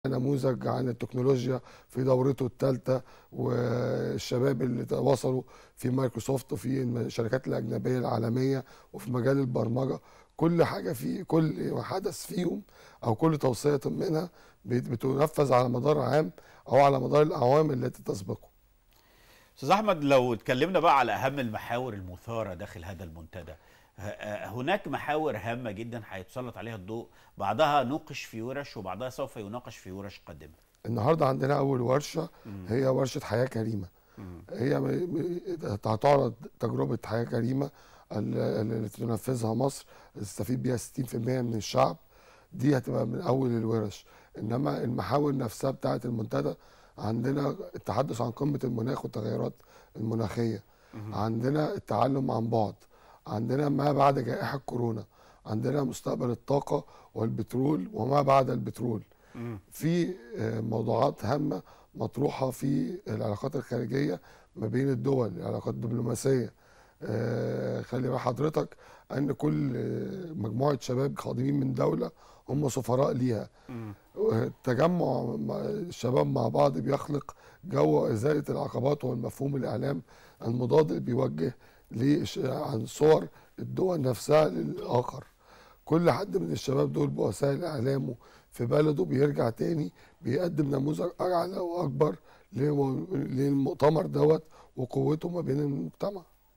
نموذج عن التكنولوجيا في دورته الثالثة والشباب اللي وصلوا في مايكروسوفت وفي الشركات الأجنبية العالمية وفي مجال البرمجة كل حاجة في كل حدث فيهم أو كل توصية منها بت- بتنفذ على مدار عام أو على مدار الأعوام التي تسبقه استاذ احمد لو اتكلمنا بقى على اهم المحاور المثاره داخل هذا المنتدى ه- آه، هناك محاور هامه جدا هيتسلط عليها الضوء بعضها نوقش في ورش وبعضها سوف يناقش في ورش قادمه النهاردة عندنا أول ورشة هي ورشة حياة كريمة هي م- م- هتعرض تجربة حياة كريمة ال- اللي تنفذها مصر تستفيد بيها 60% من الشعب دي هتبقى من أول الورش إنما المحاور نفسها بتاعة المنتدى عندنا التحدث عن قمة المناخ والتغيرات المناخية عندنا التعلم عن بعد عندنا ما بعد جائحة كورونا عندنا مستقبل الطاقة والبترول وما بعد البترول في آه، موضوعات هامة مطروحة في العلاقات الخارجية ما بين الدول العلاقات الدبلوماسية آه، خلي بال حضرتك أن كل آه، مجموعة شباب قادمين من دولة هم سفراء ليها تجمع مع- الشباب مع بعض بيخلق جو إزالة العقبات والمفهوم الإعلام المضاد اللي بيوجه لش- عن صور الدول نفسها للآخر كل حد من الشباب دول بوسائل إعلامه في بلده بيرجع تاني بيقدم نموذج أعلى وأكبر للمؤتمر دوت وقوته ما بين المجتمع